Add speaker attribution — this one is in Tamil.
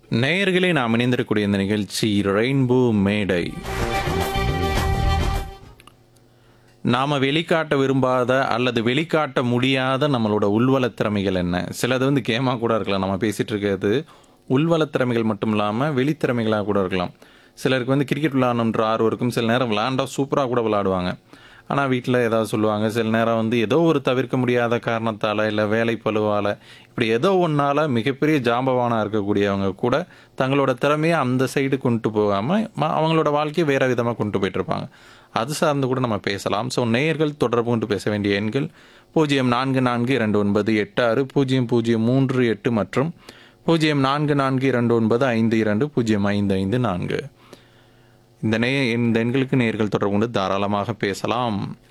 Speaker 1: நேயர்களே நாம் இணைந்திருக்கக்கூடிய இந்த நிகழ்ச்சி ரெயின்போ மேடை நாம் வெளிக்காட்ட விரும்பாத அல்லது வெளிக்காட்ட முடியாத நம்மளோட உள்வள திறமைகள் என்ன சிலது வந்து கேமாக கூட இருக்கலாம் நம்ம பேசிகிட்டு இருக்கிறது உள்வள திறமைகள் மட்டும் இல்லாமல் வெளித்திறமைகளாக கூட இருக்கலாம் சிலருக்கு வந்து கிரிக்கெட் விளையாடணுன்ற ஆர்வம் இருக்கும் சில நேரம் விளையாண்டா சூப்பராக கூட விளையாடுவாங்க ஆனால் வீட்டில் ஏதாவது சொல்லுவாங்க சில நேரம் வந்து ஏதோ ஒரு தவிர்க்க முடியாத காரணத்தால் இல்லை வேலை பழுவால் இப்படி ஏதோ ஒன்றால் மிகப்பெரிய ஜாம்பவானாக இருக்கக்கூடியவங்க கூட தங்களோட திறமையை அந்த சைடு கொண்டு போகாமல் அவங்களோட வாழ்க்கையை வேறு விதமாக கொண்டு போயிட்டுருப்பாங்க அது சார்ந்து கூட நம்ம பேசலாம் ஸோ நேயர்கள் தொடர்பு கொண்டு பேச வேண்டிய எண்கள் பூஜ்ஜியம் நான்கு நான்கு இரண்டு ஒன்பது எட்டு ஆறு பூஜ்ஜியம் பூஜ்ஜியம் மூன்று எட்டு மற்றும் பூஜ்ஜியம் நான்கு நான்கு இரண்டு ஒன்பது ஐந்து இரண்டு பூஜ்ஜியம் ஐந்து ஐந்து நான்கு இந்த நே இந்த எண்களுக்கு நேர்கள் தொடர்பு கொண்டு தாராளமாக பேசலாம்